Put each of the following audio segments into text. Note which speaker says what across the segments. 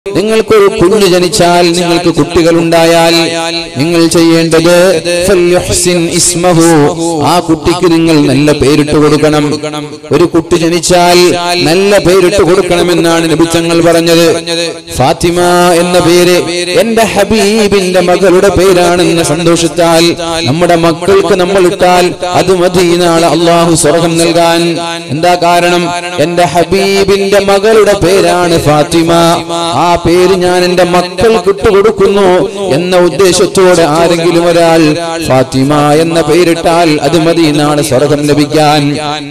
Speaker 1: നിങ്ങൾക്കൊരു കുഞ്ഞു ജനിച്ചാൽ നിങ്ങൾക്ക് കുട്ടികൾ ഉണ്ടായാൽ നിങ്ങൾ ചെയ്യേണ്ടത് ഫല്യുഹ്സിൻ ഇസ്മഹു ആ കുട്ടിക്ക് നിങ്ങൾ നല്ല പേരിട്ട് കൊടുക്കണം ഒരു കുട്ടി ജനിച്ചാൽ നല്ല പേരിട്ട് കൊടുക്കണമെന്നാണ് നബിച്ചങ്ങൾ പറഞ്ഞത് ഫാത്തിമ എന്ന പേര് എന്റെ ഹബീബിന്റെ മകളുടെ പേരാണെന്ന സന്തോഷത്താൽ നമ്മുടെ മക്കൾക്ക് നമ്മൾ ഇട്ടാൽ അത് മതി നാളെ അള്ളാഹു സ്വർഗം നൽകാൻ എന്താ കാരണം എന്റെ ഹബീബിന്റെ മകളുടെ പേരാണ് ഫാത്തിമ ആ പേര് ഞാൻ എന്റെ മക്കൾക്ക് ഇട്ടുകൊടുക്കുന്നു എന്ന ഉദ്ദേശത്തോടെ ആരെങ്കിലും ഒരാൾ ഫാത്തിമ എന്ന പേരിട്ടാൽ അത് മതി നാളെ സ്വർഗം ലഭിക്കാൻ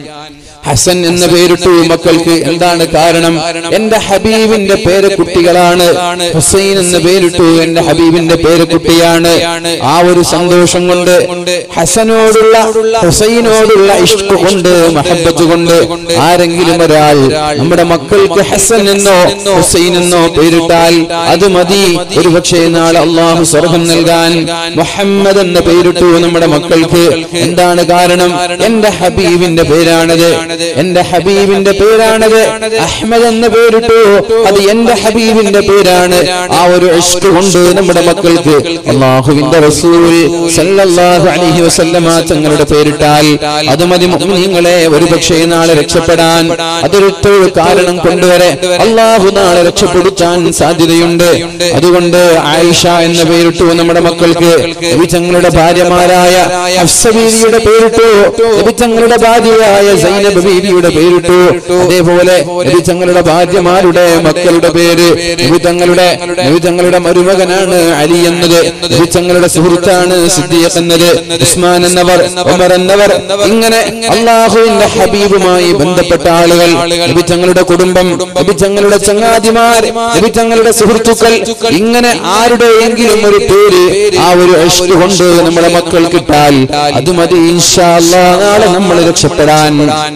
Speaker 1: ഹസൻ എന്ന പേരിട്ടു മക്കൾക്ക് എന്താണ് കാരണം എന്റെ ഹബീബിന്റെ പേര് കുട്ടികളാണ് ഹുസൈൻ എന്ന പേരിട്ടു എന്റെ ഹബീബിന്റെ പേര് കുട്ടിയാണ് ആ ഒരു സന്തോഷം കൊണ്ട് ഹസനോടുള്ള ഹുസൈനോടുള്ള ഇഷ്ട കൊണ്ട് മഹബത്ത് കൊണ്ട് ആരെങ്കിലും ഒരാൾ നമ്മുടെ മക്കൾക്ക് ഹസൻ എന്നോ ഹുസൈൻ എന്നോ പേരിട്ടാൽ അത് മതി ഒരു പക്ഷേ നാളെ അള്ളാഹു സ്വർഗം നൽകാൻ മുഹമ്മദ് എന്ന പേരിട്ടു നമ്മുടെ മക്കൾക്ക് എന്താണ് കാരണം എന്റെ ഹബീബിന്റെ പേരാണത് എന്റെ ഹബീബിന്റെ പേരാണത് അഹ്മദ് എന്ന പേരിട്ടു അത് എന്റെ ഹബീബിന്റെ പേരാണ് ആ ഒരു ഇഷ്ട് കൊണ്ട് നമ്മുടെ മക്കൾക്ക് അള്ളാഹുവിന്റെ റസൂൽ സല്ലല്ലാഹു അലൈഹി വസല്ലമ തങ്ങളുടെ പേരിട്ടാൽ അത് മതി മുഅ്മിനീങ്ങളെ ഒരു പക്ഷേ നാളെ രക്ഷപ്പെടാൻ അതൊരൊറ്റ ഒരു കാരണം കൊണ്ടുവരെ അള്ളാഹു നാളെ രക്ഷപ്പെടുത്താൻ സാധ്യതയുണ്ട് അതുകൊണ്ട് ആയിഷ എന്ന പേരിട്ടു നമ്മുടെ മക്കൾക്ക് നബി തങ്ങളുടെ ഭാര്യമാരായ ഹഫ്സ ബീവിയുടെ പേരിട്ടു നബി തങ്ങളുടെ ഭാര്യയായ സൈനബ് ബീവിയുടെ പേരിട്ടു അതേപോലെ നബി തങ്ങളുടെ ഭാര്യമാരുടെ മക്കളുടെ പേര് നബി തങ്ങളുടെ നബി തങ്ങളുടെ മരുമകനാണ് അലി എന്നത് നബി തങ്ങളുടെ സുഹൃത്താണ് സിദ്ദീഖ് എന്നത് ഉസ്മാൻ എന്നവർ ഉമർ എന്നവർ ഇങ്ങനെ അള്ളാഹുവിന്റെ ഹബീബുമായി ബന്ധപ്പെട്ട ആളുകൾ നബി തങ്ങളുടെ കുടുംബം നബി തങ്ങളുടെ ചങ്ങാതിമാർ നബി തങ്ങളുടെ സുഹൃത്തുക്കൾ ഇങ്ങനെ ആരുടെയെങ്കിലും ഒരു പേര് ആ ഒരു ഇഷ്ട് കൊണ്ട് നമ്മുടെ മക്കൾ കിട്ടാൽ അത് മതി ഇൻഷാ അല്ലാഹ് നാളെ നമ്മൾ രക്ഷപ്പെടാൻ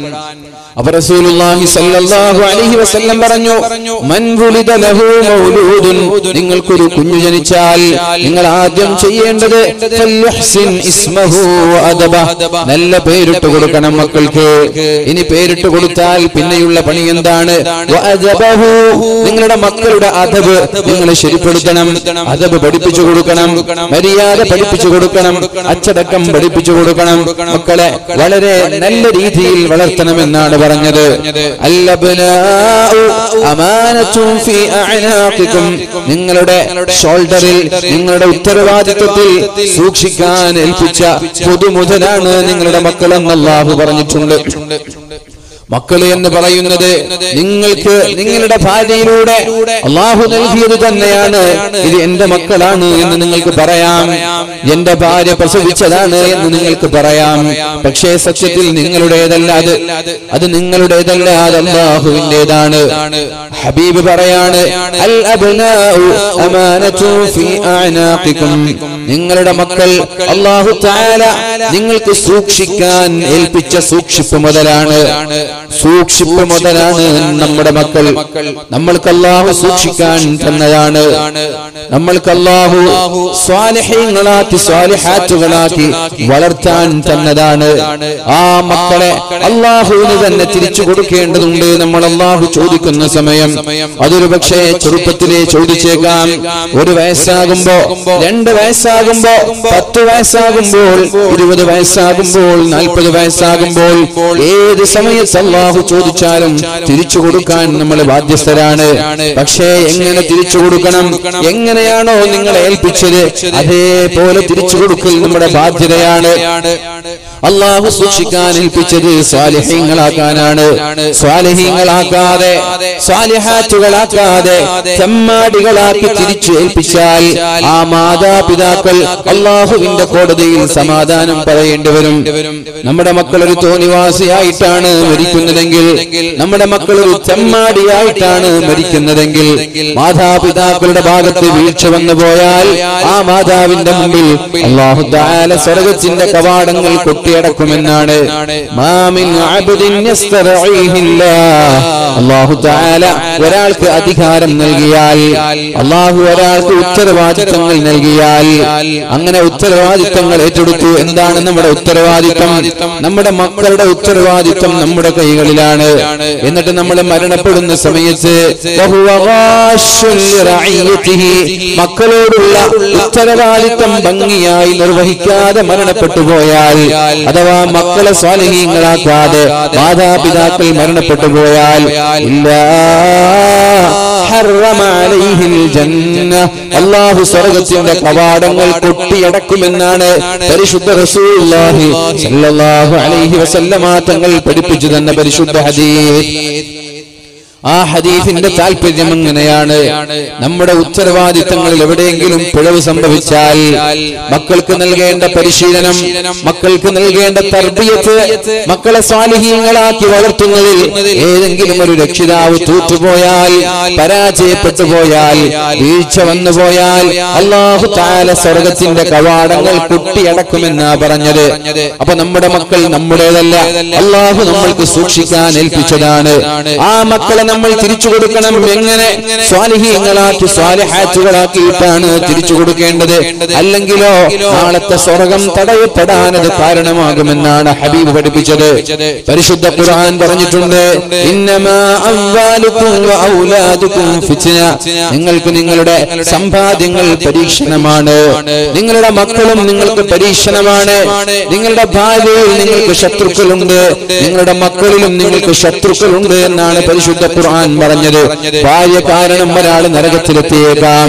Speaker 1: അപ്പൊ റസൂലുള്ളാഹി സ്വല്ലല്ലാഹു അലൈഹി വസല്ലം പറഞ്ഞു മൻ വുലിദ ലഹു മൗലൂദുൻ നിങ്ങൾക്കൊരു കുഞ്ഞു ജനിച്ചാൽ നിങ്ങൾ ആദ്യം ചെയ്യേണ്ടത് ഫല്യുഹ്സിൻ ഇസ്മഹു അദബ നല്ല പേരിട്ട് കൊടുക്കണം മക്കൾക്ക് ഇനി പേരിട്ട് കൊടുത്താൽ പിന്നെയുള്ള പണി എന്താണ് വഅദബഹു നിങ്ങളുടെ മക്കളുടെ അദബ് നിങ്ങൾ ശരിപ്പെടുത്തണം അദബ് പഠിപ്പിച്ചു കൊടുക്കണം മര്യാദ പഠിപ്പിച്ചു കൊടുക്കണം അച്ചടക്കം പഠിപ്പിച്ചു കൊടുക്കണം മക്കളെ വളരെ നല്ല രീതിയിൽ വളർത്തണമെന്നാണ് പറഞ്ഞത് അല്ലബ്നാഉ അമാനത്തും ഫീ അഅനാഖിക്കും നിങ്ങളുടെ ഷോൾഡറിൽ നിങ്ങളുടെ ഉത്തരവാദിത്വത്തിൽ സൂക്ഷിക്കാൻ ഏൽപ്പിച്ച പൊതുമുതലാണ് നിങ്ങളുടെ മക്കളെന്ന് അല്ലാഹു പറഞ്ഞിട്ടുണ്ട് മക്കള് എന്ന് പറയുന്നത് നിങ്ങൾക്ക് നിങ്ങളുടെ ഭാര്യയിലൂടെ അള്ളാഹു നൽകിയത് തന്നെയാണ് ഇത് എന്റെ മക്കളാണ് എന്ന് നിങ്ങൾക്ക് പറയാം എന്റെ ഭാര്യ പ്രസവിച്ചതാണ് എന്ന് നിങ്ങൾക്ക് പറയാം പക്ഷേ സത്യത്തിൽ നിങ്ങളുടേതല്ല അത് അത് നിങ്ങളുടേതല്ല അത് അള്ളാഹുവിൻ്റെതാണ് ഹബീബ് പറയാണ് അൽ അബ്നാഉ അമാനത്തു ഫീ അഅനാഖിക്കും നിങ്ങളുടെ മക്കൾ അള്ളാഹു തആല നിങ്ങൾക്ക് സൂക്ഷിക്കാൻ ഏൽപ്പിച്ച സൂക്ഷിപ്പ് മുതലാണ് സൂക്ഷിപ്പ് മുതലാണ് നമ്മുടെ മക്കൾ നമ്മൾക്ക് അള്ളാഹു സൂക്ഷിക്കാൻ തന്നതാണ് നമ്മൾക്ക് അള്ളാഹു സ്വാലിഹ്യങ്ങളാക്കി സ്വാലിഹാറ്റുകളാക്കി വളർത്താൻ തന്നതാണ് ആ മക്കളെ അള്ളാഹുവിന് തന്നെ തിരിച്ചു കൊടുക്കേണ്ടതുണ്ട് നമ്മൾ അള്ളാഹു ചോദിക്കുന്ന സമയം അതൊരു പക്ഷേ ചെറുപ്പത്തിലെ ചോദിച്ചേക്കാം ഒരു വയസ്സാകുമ്പോ രണ്ട് വയസ്സാകുമ്പോ പത്ത് വയസ്സാകുമ്പോൾ ഇരുപത് വയസ്സാകുമ്പോൾ നാൽപ്പത് വയസ്സാകുമ്പോൾ ഏത് സമയത്ത് അള്ളാഹു ചോദിച്ചാലും തിരിച്ചു കൊടുക്കാൻ നമ്മൾ ബാധ്യസ്ഥരാണ് പക്ഷേ എങ്ങനെ തിരിച്ചു കൊടുക്കണം എങ്ങനെയാണോ നിങ്ങളെ ഏൽപ്പിച്ചത് അതേപോലെ തിരിച്ചു കൊടുക്കൽ നമ്മുടെ ബാധ്യതയാണ് അള്ളാഹു സൂക്ഷിക്കാൻ ഏൽപ്പിച്ചത് സ്വാലിഹ്യങ്ങളാക്കാനാണ് സ്വാലിഹ്യങ്ങളാക്കാതെ സ്വാലിഹാറ്റുകളാക്കാതെ ചെമ്മാടികളാക്കി തിരിച്ചു ഏൽപ്പിച്ചാൽ ആ മാതാപിതാക്കൾ അള്ളാഹുവിന്റെ കോടതിയിൽ സമാധാനം പറയേണ്ടി വരും നമ്മുടെ മക്കൾ ഒരു തോന്നിവാസിയായിട്ടാണ് മരിക്കുന്നതെങ്കിൽ നമ്മുടെ മക്കൾ ഒരു ചെമ്മാടിയായിട്ടാണ് മരിക്കുന്നതെങ്കിൽ മാതാപിതാക്കളുടെ ഭാഗത്ത് വീഴ്ച വന്നു പോയാൽ ആ മാതാവിന്റെ മുമ്പിൽ അള്ളാഹു താല സ്വർഗത്തിന്റെ കവാടങ്ങൾ കൊട്ടിയടക്കുമെന്നാണ് മാമിൻ അബ്ദിൻ യസ്തറഈഹില്ലാ. അള്ളാഹു താല ഒരാൾക്ക് അധികാരം നൽകിയാൽ അള്ളാഹു ഒരാൾക്ക് ഉത്തരവാദിത്തങ്ങൾ നൽകിയാൽ അങ്ങനെ ഉത്തരവാദിത്തങ്ങൾ ഏറ്റെടുത്തു എന്താണ് നമ്മുടെ ഉത്തരവാദിത്തം നമ്മുടെ മക്കളുടെ ഉത്തരവാദിത്തം നമ്മുടെ കൈകളിൽ കൈകളിലാണ് എന്നിട്ട് നമ്മൾ മരണപ്പെടുന്ന സമയത്ത് വഹുവ ഗാശുൻ ലിറഇയ്യതിഹി. മക്കളോടുള്ള ഉത്തരവാദിത്തം ഭംഗിയായി നിർവഹിക്കാതെ മരണപ്പെട്ടു പോയാൽ അഥവാ മക്കളെ സ്വാലിഹീങ്ങളാക്കാതെ മാതാപിതാക്കൾ മരണപ്പെട്ടു പോയാൽ ഇല്ലാ ഹറമ അലൈഹിൽ ജന്ന. അള്ളാഹു സ്വർഗത്തിന്റെ കവാടങ്ങൾ കൊട്ടിയടക്കുമെന്നാണ് പരിശുദ്ധ റസൂലുള്ളാഹി സല്ലല്ലാഹു അലൈഹി വസല്ലമ തങ്ങൾ പഠിപ്പിച്ചു തന്ന പരിശുദ്ധ ഹദീസ് ആ ഹദീഫിന്റെ താല്പര്യം എങ്ങനെയാണ് നമ്മുടെ ഉത്തരവാദിത്തങ്ങളിൽ എവിടെയെങ്കിലും പിഴവ് സംഭവിച്ചാൽ മക്കൾക്ക് നൽകേണ്ട പരിശീലനം മക്കൾക്ക് നൽകേണ്ട തർബിയത്ത് മക്കളെ സ്വാലിഹീങ്ങളാക്കി വളർത്തുന്നതിൽ ഏതെങ്കിലും ഒരു രക്ഷിതാവ് തൂറ്റുപോയാൽ പരാജയപ്പെട്ടു പോയാൽ വീഴ്ച വന്നു പോയാൽ അള്ളാഹു താല സ്വർഗത്തിന്റെ കവാടങ്ങൾ കുട്ടിയടക്കുമെന്നാ പറഞ്ഞത് അപ്പൊ നമ്മുടെ മക്കൾ നമ്മുടേതല്ല അള്ളാഹു നമ്മൾക്ക് സൂക്ഷിക്കാൻ ഏൽപ്പിച്ചതാണ് ആ മക്കളെ നമ്മൾ തിരിച്ചു കൊടുക്കണം എങ്ങനെ സ്വാലിഹീങ്ങളാക്കി സ്വാലിഹാറ്റുകളാക്കിയിട്ടാണ് തിരിച്ചു കൊടുക്കേണ്ടത് അല്ലെങ്കിലോ നാളത്തെ സ്വർഗം തടയപ്പെടാൻ അത് കാരണമാകുമെന്നാണ് ഹബീബ് പഠിപ്പിച്ചത് പരിശുദ്ധ ഖുർആൻ പറഞ്ഞിട്ടുണ്ട് ഇന്നമാ അംവാലുക്കും വ ഔലാദുക്കും ഫിത്ന നിങ്ങൾക്ക് നിങ്ങളുടെ സമ്പാദ്യങ്ങൾ പരീക്ഷണമാണ് നിങ്ങളുടെ മക്കളും നിങ്ങൾക്ക് പരീക്ഷണമാണ് നിങ്ങളുടെ ഭാര്യയിൽ നിങ്ങൾക്ക് ശത്രുക്കളുണ്ട് നിങ്ങളുടെ മക്കളിലും നിങ്ങൾക്ക് ശത്രുക്കളുണ്ട് എന്നാണ് പരിശുദ്ധ ഖുർആൻ പറഞ്ഞത് ഭാര്യ കാരണം ഒരാൾ നരകത്തിലെത്തിയേക്കാം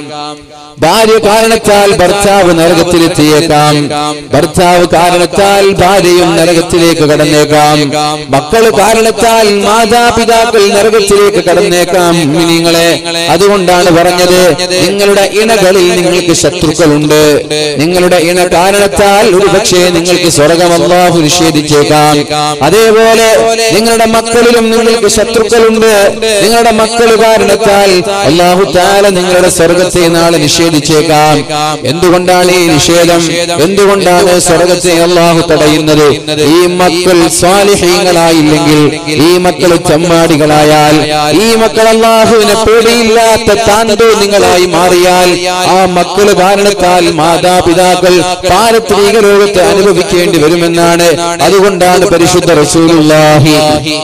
Speaker 1: ഭാര്യ കാരണത്താൽ ഭർത്താവ് നരകത്തിലെത്തിയേക്കാം ഭർത്താവ് കാരണത്താൽ ഭാര്യയും നരകത്തിലേക്ക് കടന്നേക്കാം മക്കൾ കാരണത്താൽ മാതാപിതാക്കൾ നരകത്തിലേക്ക് കടന്നേക്കാം നിങ്ങളെ അതുകൊണ്ടാണ് പറഞ്ഞത് നിങ്ങളുടെ ഇണകളിൽ നിങ്ങൾക്ക് ശത്രുക്കളുണ്ട് നിങ്ങളുടെ ഇണ കാരണത്താൽ ഒരുപക്ഷെ നിങ്ങൾക്ക് സ്വർഗം അള്ളാഹു നിഷേധിച്ചേക്കാം അതേപോലെ നിങ്ങളുടെ മക്കളിലും നിങ്ങൾക്ക് ശത്രുക്കളുണ്ട് നിങ്ങളുടെ മക്കൾ കാരണത്താൽ അള്ളാഹു താല നിങ്ങളുടെ സ്വർഗത്തെ നാളെ നിഷേധിച്ചേക്കാം എന്തുകൊണ്ടാണ് ഈ നിഷേധം എന്തുകൊണ്ടാണ് സ്വർഗത്തെ അള്ളാഹു തടയുന്നത് ഈ മക്കൾ സ്വാലിഹീങ്ങളായില്ലെങ്കിൽ ഈ മക്കൾ ചമ്മാടികളായാൽ ഈ മക്കൾ അള്ളാഹുവിനെ പേടിയില്ലാത്ത താന്തോന്നിങ്ങളായി മാറിയാൽ ആ മക്കൾ കാരണത്താൽ മാതാപിതാക്കൾ പാരത്രീക ലോകത്ത് അനുഭവിക്കേണ്ടി വരുമെന്നാണ് അതുകൊണ്ടാണ് പരിശുദ്ധ റസൂലുള്ളാഹി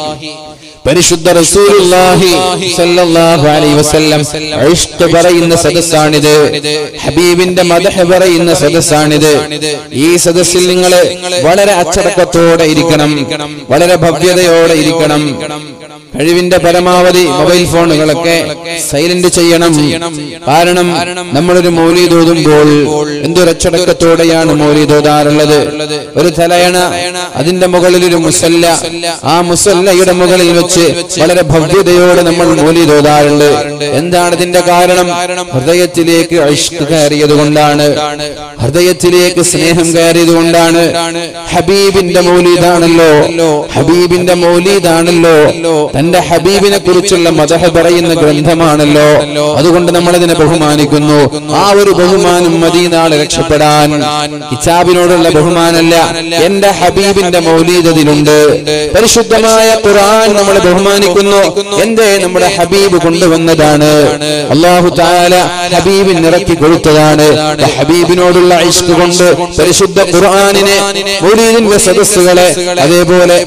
Speaker 1: പരിശുദ്ധ റസൂലുള്ളാഹി സല്ലല്ലാഹു അലൈഹി വസല്ലം ഇഷ്ട് പറയുന്ന സദസ്സാണിത് ഹബീബിന്റെ മദഹ് പറയുന്ന സദസ്സാണിത് ഈ സദസ്സിൽ നിങ്ങൾ വളരെ അച്ചടക്കത്തോടെ ഇരിക്കണം വളരെ ഭവ്യതയോടെ ഇരിക്കണം കഴിവിന്റെ പരമാവധി മൊബൈൽ ഫോണുകളൊക്കെ സൈലന്റ് ചെയ്യണം കാരണം നമ്മളൊരു മൗലീദ് ഓതുമ്പോൾ എന്തൊരച്ചടക്കത്തോടെയാണ് മൗലീദ് ഓതാറുള്ളത് ഒരു തലയണ അതിന്റെ മുകളിൽ ഒരു മുസല്ല ആ മുസല്ലയുടെ മുകളിൽ വെച്ച് വളരെ ഭവ്യതയോടെ നമ്മൾ മൗലീദ് ഓതാറുണ്ട് എന്താണ് ഇതിന്റെ കാരണം ഹൃദയത്തിലേക്ക് ഇഷ്ക് കയറിയത് കൊണ്ടാണ് ഹൃദയത്തിലേക്ക് സ്നേഹം കയറിയത് കൊണ്ടാണ് ഹബീബിന്റെ മൗലീദാണല്ലോ ഹബീബിന്റെ മൗലീദാണല്ലോ തന്റെ ഹബീബിനെ കുറിച്ചുള്ള മതഹ പറയുന്ന ഗ്രന്ഥമാണല്ലോ അതുകൊണ്ട് നമ്മൾ അതിനെ ബഹുമാനിക്കുന്നു ആ ഒരു ബഹുമാനം മതി നാളെ രക്ഷപ്പെടാൻ കിതാബിനോടുള്ള ബഹുമാനല്ല എന്റെ ഹബീബിന്റെ മൗലീദതിലുണ്ട് പരിശുദ്ധമായ ഖുർആൻ നമ്മൾ ബഹുമാനിക്കുന്നു എന്തേ നമ്മുടെ ഹബീബ് കൊണ്ടുവന്നതാണ് അള്ളാഹു താല ഹബീബിന് ഇറക്കി കൊടുത്തതാണ് ഹബീബിനോടുള്ള ഇഷ്ക് കൊണ്ട് പരിശുദ്ധ ഖുർആനിനെ മൗലീദിന്റെ സദസ്സുകളെ അതേപോലെ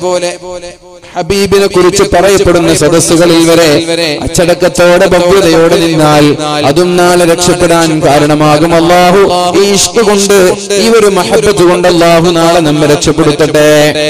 Speaker 1: ഹബീബിനെ കുറിച്ച് പറയപ്പെടുന്ന സദസ്സുകളിൽ വരെ അച്ചടക്കത്തോടെ ഭവ്യതയോടെ നിന്നാൽ അതും നാളെ രക്ഷപ്പെടാൻ കാരണമാകും അള്ളാഹു ഈ ഇഷ്ക് കൊണ്ട് ഈ ഒരു മഹബത്ത് കൊണ്ട് അള്ളാഹു നാളെ നമ്മെ രക്ഷപ്പെടുത്തട്ടെ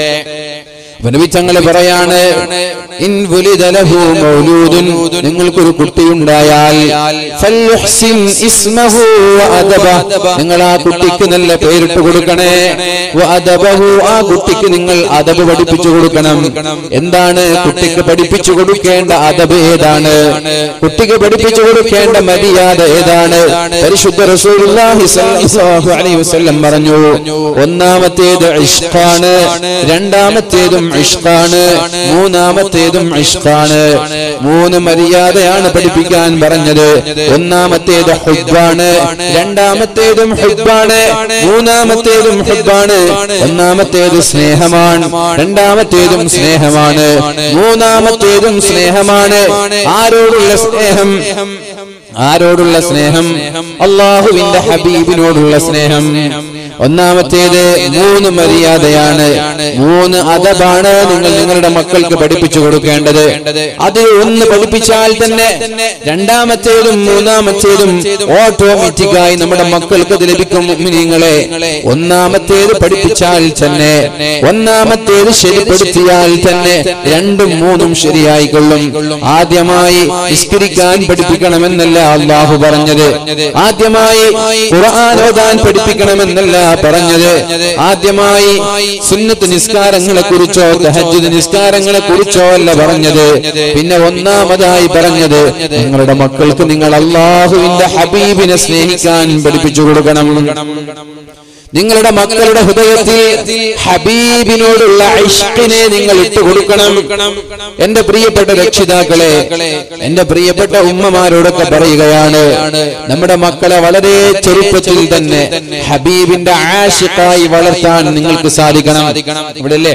Speaker 1: വനവിച്ചങ്ങള് പറയാണ് ഇൻ വുലിദ ലഹു മൗലൂദുൻ നിങ്ങൾക്കൊരു കുട്ടിയുണ്ടായാൽ ഫൽയുഹ്സിൻ ഇസ്മഹു വഅദബ നിങ്ങൾ ആ കുട്ടിക്ക് നല്ല പേരിട്ട് കൊടുക്കണേ വഅദബഹു ആ കുട്ടിക്ക് നിങ്ങൾ അദബ് പഠിപ്പിച്ചു കൊടുക്കണം എന്താണ് കുട്ടിക്ക് പഠിപ്പിച്ചു കൊടുക്കേണ്ട അദബ് ഏതാണ് കുട്ടിക്ക് പഠിപ്പിച്ചു കൊടുക്കേണ്ട മര്യാദ ഏതാണ് പരിശുദ്ധ റസൂലുള്ളാഹി സ്വല്ലല്ലാഹു അലൈഹി വസല്ലം പറഞ്ഞു ഒന്നാമത്തേത് ഇഷ്ഖാണ് രണ്ടാമത്തേതും ഇഷ്കാണ് മൂന്നാമത്തേതും ഇഷ്കാണ് മൂന്ന് മര്യാദയാണ് പഠിപ്പിക്കാൻ പറഞ്ഞത് ഒന്നാമത്തേത് ഹുബാണ് രണ്ടാമത്തേതും ഹുബാണ് മൂന്നാമത്തേതും ഹുബാണ് ഒന്നാമത്തേത് സ്നേഹമാണ് രണ്ടാമത്തേതും സ്നേഹമാണ് മൂന്നാമത്തേതും സ്നേഹമാണ് ആരോടുള്ള സ്നേഹം ആരോടുള്ള സ്നേഹം അള്ളാഹുവിന്റെ ഹബീബിനോടുള്ള സ്നേഹം ഒന്നാമത്തേത് മൂന്ന് മര്യാദയാണ് മൂന്ന് അതബാണ് നിങ്ങൾ നിങ്ങളുടെ മക്കൾക്ക് പഠിപ്പിച്ചു കൊടുക്കേണ്ടത് അത് ഒന്ന് പഠിപ്പിച്ചാൽ തന്നെ രണ്ടാമത്തേതും മൂന്നാമത്തേതും ഓട്ടോമാറ്റിക്കായി നമ്മുടെ മക്കൾക്ക് അത് ലഭിക്കും മുഅ്മിനീങ്ങളെ ഒന്നാമത്തേത് പഠിപ്പിച്ചാൽ തന്നെ ഒന്നാമത്തേത് ശരിപ്പെടുത്തിയാൽ തന്നെ രണ്ടും മൂന്നും ശരിയായിക്കൊള്ളും ആദ്യമായി നിസ്കരിക്കാൻ പഠിപ്പിക്കണമെന്നല്ല അള്ളാഹു പറഞ്ഞത് ആദ്യമായി ഖുർആൻ ഓതാൻ പഠിപ്പിക്കണമെന്നല്ല പറഞ്ഞത് ആദ്യമായി സുന്നത്ത് നിസ്കാരങ്ങളെ കുറിച്ചോ തഹജ്ജുദ് നിസ്കാരങ്ങളെ കുറിച്ചോ അല്ല പറഞ്ഞത് പിന്നെ ഒന്നാമതായി പറഞ്ഞത് നിങ്ങളുടെ മക്കൾക്ക് നിങ്ങൾ അള്ളാഹുവിന്റെ ഹബീബിനെ സ്നേഹിക്കാൻ പഠിപ്പിച്ചു കൊടുക്കണം നിങ്ങളുടെ മക്കളുടെ ഹൃദയത്തിൽ ഹബീബിനോടുള്ള ഇഷ്കിനെ നിങ്ങൾ ഇട്ടുകൊടുക്കണം എന്റെ പ്രിയപ്പെട്ട രക്ഷിതാക്കളെ എന്റെ പ്രിയപ്പെട്ട ഉമ്മമാരോടൊക്കെ പറയുകയാണ് നമ്മുടെ മക്കളെ വളരെ ചെറുപ്പത്തിൽ തന്നെ ഹബീബിന്റെ ആഷിക്കായി വളർത്താൻ നിങ്ങൾക്ക് സാധിക്കണം ഇവിടെ അല്ലേ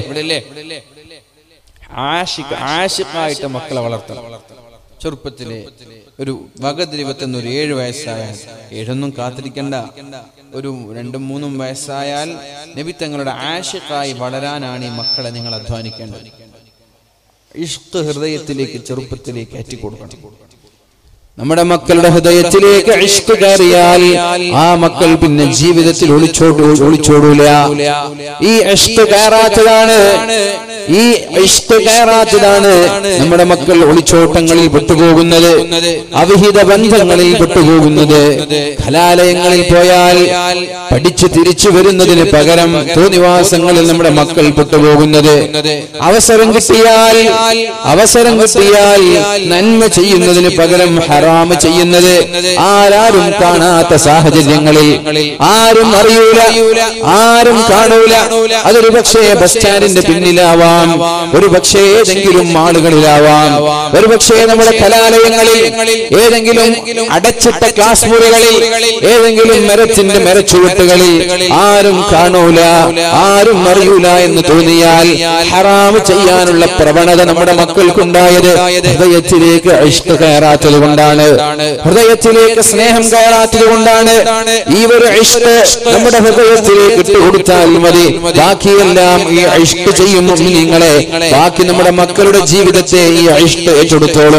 Speaker 1: ആഷിഖ് ആഷിഖായിട്ട് മക്കളെ വളർത്തണം ചെറുപ്പത്തിലെ ഒരു വകതിരിവത്തുന്ന ഒരു ഏഴ് വയസ്സായാൽ ഏഴൊന്നും കാത്തിരിക്കണ്ട ഒരു രണ്ടും മൂന്നും വയസ്സായാൽ നബി തങ്ങളുടെ ആഷിഖായി വളരാനാണ് ഈ മക്കളെ നിങ്ങൾ അധ്വാനിക്കേണ്ടത് ഇഷ്ക് ഹൃദയത്തിലേക്ക് ചെറുപ്പത്തിലേക്ക് ഏറ്റിക്കൊടുക്കണം നമ്മുടെ മക്കളുടെ ഹൃദയത്തിലേക്ക് ഇഷ്ക് കയറിയാൽ ആ മക്കൾ പിന്നെ ജീവിതത്തിൽ ഒളിച്ചോടൂ ഒളിച്ചോടൂല ഈ ഇഷ്ക് കയറാത്തതാണ് ഈ ഇഷ്ക് കയറാത്തതാണ് നമ്മുടെ മക്കൾ ഒളിച്ചോട്ടങ്ങളിൽ പെട്ടുപോകുന്നത് അവിഹിത ബന്ധങ്ങളിൽ പെട്ടുപോകുന്നത് കലാലയങ്ങളിൽ പോയാൽ പഠിച്ചു തിരിച്ചു വരുന്നതിന് പകരം തോന്നിവാസങ്ങളിൽ നമ്മുടെ മക്കൾ പെട്ടുപോകുന്നത് അവസരം കിട്ടിയാൽ അവസരം കിട്ടിയാൽ നന്മ ചെയ്യുന്നതിന് പകരം ഹറാമ് ചെയ്യുന്നത് ആരാരും കാണാത്ത സാഹചര്യങ്ങളിൽ ആരും അറിയൂല ആരും കാണൂല അതൊരു പക്ഷേ ബസ് സ്റ്റാൻഡിന്റെ പിന്നിലാവാം ഒരു പക്ഷേ ഏതെങ്കിലും ആളുകളിലാവാം ഒരു പക്ഷേ നമ്മുടെ കലാലയങ്ങളിൽ ഏതെങ്കിലും അടച്ചിട്ട ക്ലാസ് മുറികളിൽ ഏതെങ്കിലും മരത്തിന്റെ മരച്ചുവട്ടുകളിൽ ആരും കാണൂല ആരും അറിയൂല എന്ന് തോന്നിയാൽ ഹറാമ് ചെയ്യാനുള്ള പ്രവണത നമ്മുടെ മക്കൾക്കുണ്ടായത് ഹൃദയത്തിലേക്ക് ഇഷ്ട കയറാത്തത് കൊണ്ടാണ് ഹൃദയത്തിലേക്ക് സ്നേഹം കയറാത്തത് കൊണ്ടാണ് ഈ ഒരു ഇഷ്ട നമ്മുടെ ഹൃദയത്തിലേക്ക് ഇട്ടുകൊടുത്താൽ മതി ബാക്കിയെല്ലാം ഈ ഇഷ്ട ചെയ്യും നിങ്ങളെ ബാക്കി നമ്മുടെ മക്കളുടെ ജീവിതത്തെ ഈ ഇഷ്ട ഏറ്റെടുത്തോളും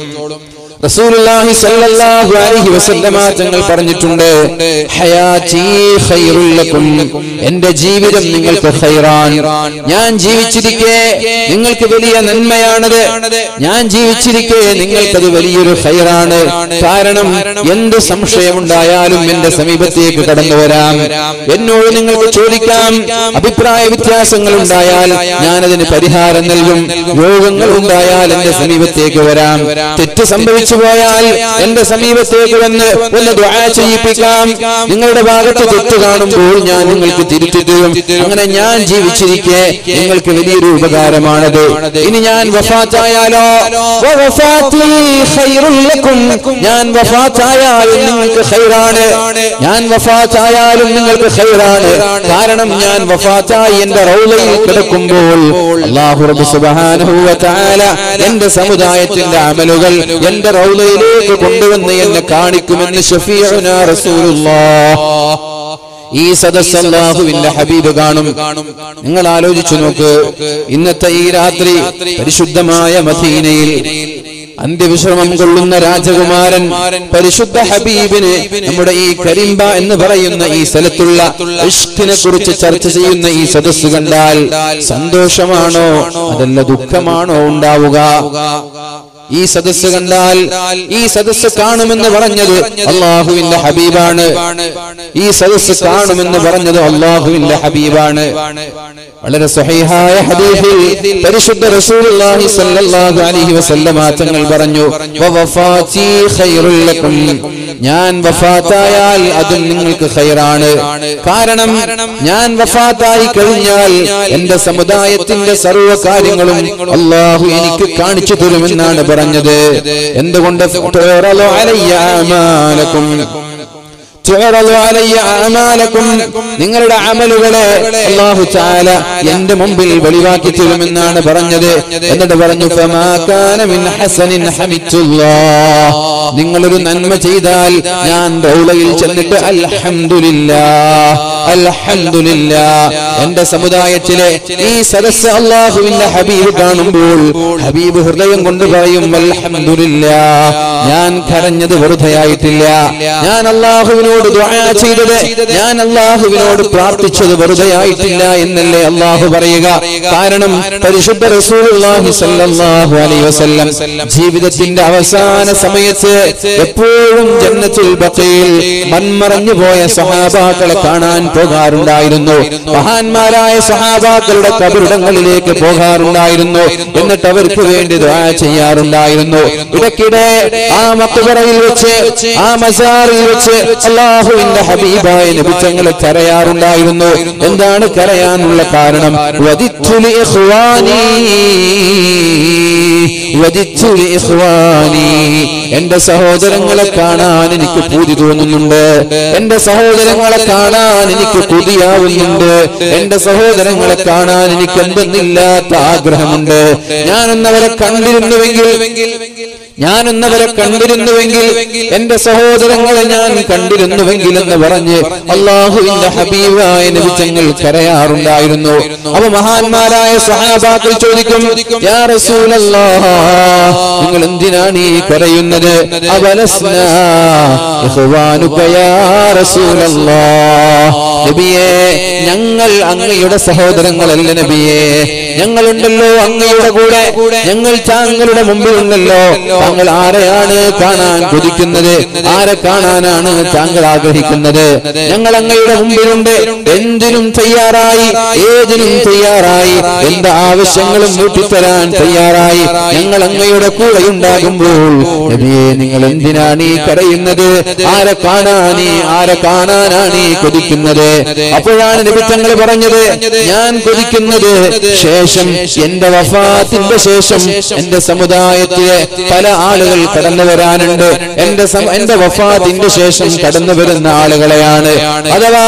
Speaker 1: റസൂലുള്ളാഹി സ്വല്ലല്ലാഹു അലൈഹി വസല്ലമ തങ്ങൾ പറഞ്ഞിട്ടുണ്ട് ഹയാതി ഖൈറുൽ ലക്കും എന്റെ ജീവിതം നിങ്ങൾക്ക് ഖൈറാൻ ഞാൻ ജീവിച്ചിരിക്കെ നിങ്ങൾക്ക് വലിയ നന്മയാണത് ഞാൻ ജീവിച്ചിരിക്കെ നിങ്ങൾക്കത് വലിയൊരു ഖൈറാണ് കാരണം എന്ത് സംശയമുണ്ടായാലും എന്റെ സമീപത്തേക്ക് കടന്നു വരാം എന്നോട് നിങ്ങൾക്ക് ചോദിക്കാം അഭിപ്രായ വ്യത്യാസങ്ങൾ ഉണ്ടായാൽ ഞാനതിന് പരിഹാരം നൽകും രോഗങ്ങൾ ഉണ്ടായാൽ എന്റെ സമീപത്തേക്ക് വരാം തെറ്റ് സംഭവിച്ചു പോയാൽ എന്റെ സമീപത്തേക്ക് വന്ന് ഒന്ന് ദുആ ചെയ്യിപ്പിക്കാം നിങ്ങളുടെ ഭാഗത്ത് തെറ്റ് കാണുമ്പോൾ ഞാൻ നിങ്ങൾക്ക് തിരുത്തി തരും അങ്ങനെ ഞാൻ ജീവിച്ചിരിക്കെ നിങ്ങൾക്ക് വലിയൊരു ഉപകാരമാണത് ഇനി ഞാൻ വഫാത്തായാലോ വഫാത്തി ഖൈറുൽ ലക്കും. ഞാൻ വഫാത്തായാലും നിങ്ങൾക്ക് ഖൈറാണ് ഞാൻ വഫാത്തായാലും നിങ്ങൾക്ക് ഖൈറാണ് കാരണം ഞാൻ വഫാത്തായി എന്റെ റൗലയിൽ കിടക്കുമ്പോൾ അല്ലാഹു റബ്ബ് സുബ്ഹാനഹു വ തആല എന്റെ സമുദായത്തിന്റെ അമലുകൾ എന്റെ റൗലയിലേക്ക് കൊണ്ടുവന്ന് എന്നെ കാണിക്കുമെന്ന് ഷഫീഉന റസൂലുള്ളാഹ് ഈ സദസ് അല്ലാഹുവിന്റെ ഹബീബ് കാണും നിങ്ങൾ ആലോചിച്ചു നോക്ക് ഇന്നത്തെ ഈ രാത്രി പരിശുദ്ധമായ മദീനയിൽ അന്ത്യവിശ്രമം കൊള്ളുന്ന രാജകുമാരൻ പരിശുദ്ധ ഹബീബിന് നമ്മുടെ ഈ കരിമ്പ എന്ന് പറയുന്ന ഈ സ്ഥലത്തുള്ള ഇഷ്കിനെ കുറിച്ച് ചർച്ച ചെയ്യുന്ന ഈ സദസ്സ് കണ്ടാൽ സന്തോഷമാണോ അതല്ല ദുഃഖമാണോ ഉണ്ടാവുക ഈ സദസ്സ് കണ്ടാൽ ഈ സദസ്സ് കാണുമെന്ന് പറഞ്ഞത് അള്ളാഹുവിന്റെ ഹബീബാണ് ഈ സദസ്സ് കാണുമെന്ന് പറഞ്ഞത് അള്ളാഹുവിന്റെ ഹബീബാണ് വളരെ സഹീഹായ ഹദീസിൽ പരിശുദ്ധ റസൂലുള്ളാഹി സ്വല്ലല്ലാഹു അലൈഹി വസല്ലമ തങ്ങൾ പറഞ്ഞു വവഫാതി ഖൈറുൽ ലക്കും ഞാൻ വഫാത്തായാൽ അതും നിങ്ങൾക്ക് ഖൈറാണ് കാരണം ഞാൻ വഫാത്തായി കഴിഞ്ഞാൽ എന്റെ സമുദായത്തിന്റെ സർവ്വ കാര്യങ്ങളും അള്ളാഹു എനിക്ക് കാണിച്ചു തരുമെന്നാണ് പറഞ്ഞത് എന്തുകൊണ്ട് തുറലു അലയ്യ അമാലക്കും തുറലു അലയ്യ അമാലക്കും നിങ്ങളുടെ അമലുകളെ അള്ളാഹു ചാല എന്റെ മുമ്പിൽ വെളിവാക്കി തരുമെന്നാണ് പറഞ്ഞത് എന്നിട്ട് പറഞ്ഞു ഫമാ കാന മിൻ ഹസനിൻ ഹമിത്തുല്ലാഹ് നിങ്ങളൊരു നന്മ ചെയ്താൽ ഞാൻ റൗളയിൽ ചെന്നിട്ട് അൽഹംദുലില്ലാ അൽഹംദുലില്ലാ എന്റെ സമുദായത്തിലെ ഈ സദസ്സ് അള്ളാഹുവിന്റെ ഹബീബ് കാണുമ്പോൾ ഹബീബ് ഹൃദയം കൊണ്ട് പറയും അൽഹംദുലില്ലാ ഞാൻ കരഞ്ഞത് വെറുതെയായിട്ടില്ല ഞാൻ അള്ളാഹുവിനോട് ദുആ ചെയ്തത് ഞാൻ അള്ളാഹുവിനോട് പ്രാർത്ഥിച്ചത് വെറുതെയായിട്ടില്ല എന്നല്ലേ അള്ളാഹു പറയുക കാരണം പരിശുദ്ധ റസൂലുള്ളാഹി സ്വല്ലല്ലാഹു അലൈഹി വസല്ലം ജീവിതത്തിന്റെ അവസാന സമയത്ത് എപ്പോഴും ജന്നത്തുൽ ബഖയിൽ മൺമറഞ്ഞു പോയ സഹാബാക്കളെ കാണാൻ പോകാറുണ്ടായിരുന്നു മഹാന്മാരായ സഹാബാക്കളുടെ കബറിടങ്ങളിലേക്ക് പോകാറുണ്ടായിരുന്നു എന്നിട്ട് അവർക്ക് വേണ്ടി ദുആ ചെയ്യാറുണ്ടായിരുന്നു ഇടയ്ക്കിടെ ആ മക്കുപറയിൽ വെച്ച് ആ മസാറിൽ വെച്ച് അള്ളാഹുവിന്റെ ഹബീബായ നബിച്ചങ്ങളെ കരയാറുണ്ടായിരുന്നു എന്താണ് കരയാനുള്ള കാരണം വദിത്തു ലി ഇഖ്വാനീ വദിത്തു ലി ഇഖ്വാനീ എന്റെ സഹോദരങ്ങളെ കാണാൻ എനിക്ക് പൂതി തോന്നുന്നുണ്ട് എന്റെ സഹോദരങ്ങളെ കാണാൻ എനിക്ക് കൊതിയാവുന്നുണ്ട് എന്റെ സഹോദരങ്ങളെ കാണാൻ എനിക്ക് എന്തെന്നില്ലാത്ത ആഗ്രഹമുണ്ട് ഞാനൊന്നവരെ കണ്ടിരുന്നുവെങ്കിൽ ഞാനൊന്നവരെ കണ്ടിരുന്നുവെങ്കിൽ എന്റെ സഹോദരങ്ങളെ ഞാൻ കണ്ടിരുന്നുവെങ്കിൽ എന്ന് പറഞ്ഞ് അള്ളാഹുവിന്റെ ഹബീബായ നബിച്ചങ്ങൾ കരയാറുണ്ടായിരുന്നു അപ്പൊ മഹാന്മാരായ സഹാബാക്കൾ ചോദിക്കും യാ റസൂലല്ലാഹ് നിങ്ങൾ എന്തിനാണ് ഈ കരയുന്നത് അവലസ്നാ ഇഖ്വാനുക യാ റസൂലല്ലാഹ് നബിയേ ഞങ്ങൾ അങ്ങയുടെ സഹോദരങ്ങളല്ല നബിയേ ഞങ്ങളുണ്ടല്ലോ അങ്ങയുടെ കൂടെ ഞങ്ങൾ താങ്കളുടെ മുമ്പിലുണ്ടല്ലോ താങ്കൾ ആരെയാണ് കാണാൻ കൊതിക്കുന്നത് ആരെ കാണാനാണ് താങ്കൾ ആഗ്രഹിക്കുന്നത് ഞങ്ങൾ അങ്ങയുടെ മുമ്പിലുണ്ട് എന്തിനും തയ്യാറായി ഏതിനും തയ്യാറായി എന്ത് ആവശ്യങ്ങളും വീട്ടിത്തരാൻ തയ്യാറായി ഞങ്ങൾ അങ്ങയുടെ കൂടെ ഉണ്ടാകുമ്പോൾ നബിയെ നിങ്ങൾ എന്തിനാണ് ഈ കരയുന്നത് ആരെ കാണാനീ ആരെ കാണാനാണ് ഈ കൊതിക്കുന്നത് അപ്പോഴാണ് നബി തങ്ങൾ പറഞ്ഞത് ഞാൻ കൊതിക്കുന്നത് ശേഷം എന്റെ വഫാത്തിന്റെ ശേഷം എന്റെ സമുദായത്തിലെ പല ആളുകൾ കടന്നു വരാനുണ്ട് എന്റെ സം- എന്റെ വഫാത്തിന്റെ ശേഷം കടന്നു വരുന്ന ആളുകളെയാണ് അഥവാ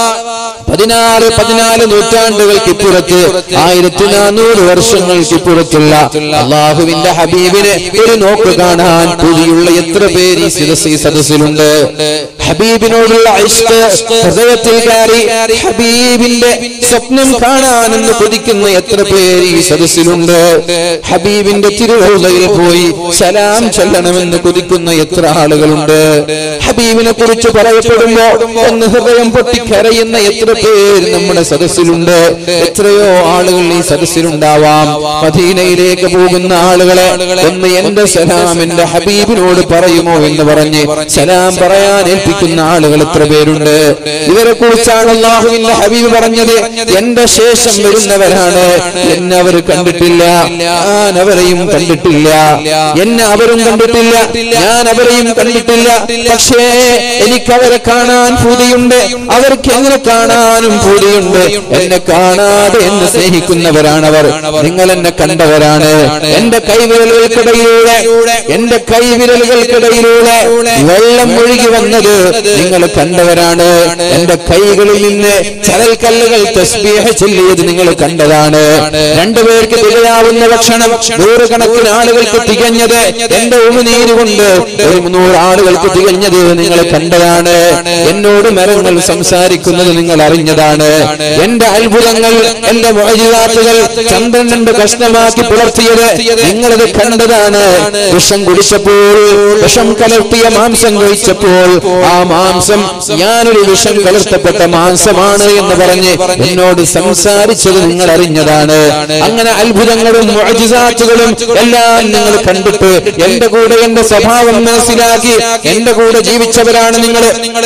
Speaker 1: പതിനാറ് പതിനാല് നൂറ്റാണ്ടുകൾക്ക് ഇപ്പുറത്ത് ആയിരത്തി നാനൂറ് വർഷങ്ങൾക്ക് ഇപ്പുറത്തുള്ള അള്ളാഹുവിന്റെ ഹബീബിനെ ഒരു നോക്ക് കാണാൻ പുതിയുള്ള എത്ര പേര് ഈ സദസ് ഈ സദസ്സിലുണ്ട് ഹബീബിനോടുള്ള ഇഷ്ക് ഹൃദയത്തിൽ കയറി ഹബീബിന്റെ സ്വപ്നം കാണാനെന്ന് കൊതിക്കുന്ന എത്ര പേര് ഈ സദസ്സിലുണ്ട് ഹബീബിന്റെ തിരുവള്ളയിൽ പോയി സലാം ചൊല്ലണമെന്ന് കൊതിക്കുന്ന എത്ര ആളുകളുണ്ട് ഹബീബിനെ കുറിച്ച് പറയപ്പെടുമ്പോ ഒന്ന് ഹൃദയം പൊട്ടിക്കരയുന്ന എത്ര പേര് നമ്മുടെ സദസ്സിലുണ്ട് എത്രയോ ആളുകൾ ഈ സദസ്സിലുണ്ടാവാം മദീനയിലേക്ക് പോകുന്ന ആളുകളെ ഒന്ന് എന്റെ സലാം എന്റെ ഹബീബിനോട് പറയുമോ എന്ന് പറഞ്ഞ് സലാം പറയാൻ ഏൽപ്പിക്കുന്ന ആളുകൾ എത്ര പേരുണ്ട് ഇവരെ കുറിച്ചാണ് അള്ളാഹുവിന്റെ ഹബീബ് പറഞ്ഞത് എന്റെ ശേഷം വരുന്നവരാണ് എന്നെ അവർ കണ്ടിട്ടില്ല ഞാൻ അവരെയും കണ്ടിട്ടില്ല എന്നെ അവരും കണ്ടിട്ടില്ല ഞാൻ അവരെയും കണ്ടിട്ടില്ല പക്ഷേ എനിക്ക് അവരെ കാണാൻ പൂതിയുണ്ട് അവർക്ക് എങ്ങനെ കാണാനും പൂതിയുണ്ട് എന്നെ കാണാതെ എന്നെ സ്നേഹിക്കുന്നവരാണ് അവർ നിങ്ങൾ എന്നെ കണ്ടവരാണ് എന്റെ കൈവിരലുകൾക്കിടയിലൂടെ എന്റെ കൈവിരലുകൾക്കിടയിലൂടെ വെള്ളം ഒഴുകി വന്നത് നിങ്ങൾ കണ്ടവരാണ് എന്റെ കൈകളിൽ നിന്ന് ചരൽക്കല്ലുകൾ തസ്ബീഹ ചൊല്ലിയത് നിങ്ങൾ കണ്ടതാണ് രണ്ടുപേർക്ക് തികയാവുന്ന ഭക്ഷണം നൂറുകണക്കിന് ആളുകൾക്ക് തികഞ്ഞത് എന്റെ ഉമിനീര് കൊണ്ട് ഒരു മുന്നൂറ് ആളുകൾക്ക് തികഞ്ഞത് നിങ്ങൾ കണ്ടതാണ് എന്നോട് മരങ്ങൾ സംസാരിക്കുന്നത് നിങ്ങൾ അറിഞ്ഞതാണ് എന്റെ അത്ഭുതങ്ങൾ എന്റെ മോചിതാത്തുകൾ ചന്ദ്രൻ രണ്ട് കഷ്ണമാക്കി പുലർത്തിയത് നിങ്ങളത് കണ്ടതാണ് വിഷം കുടിച്ചപ്പോൾ വിഷം കലർത്തിയ മാംസം കഴിച്ചപ്പോൾ ആ മാംസം ഞാനൊരു വിഷം കലർത്തപ്പെട്ട മാംസമാണ് എന്ന് പറഞ്ഞ് എന്നോട് സംസാരിച്ചത് നിങ്ങൾ അറിഞ്ഞതാണ് അങ്ങനെ അത്ഭുതങ്ങളും മോചിതാത്തുകളും എല്ലാം നിങ്ങൾ കണ്ടിട്ട് എന്റെ കൂടെ എന്റെ സ്വഭാവം മനസ്സിലാക്കി എന്റെ കൂടെ ജീവിച്ചവരാണ് നിങ്ങൾ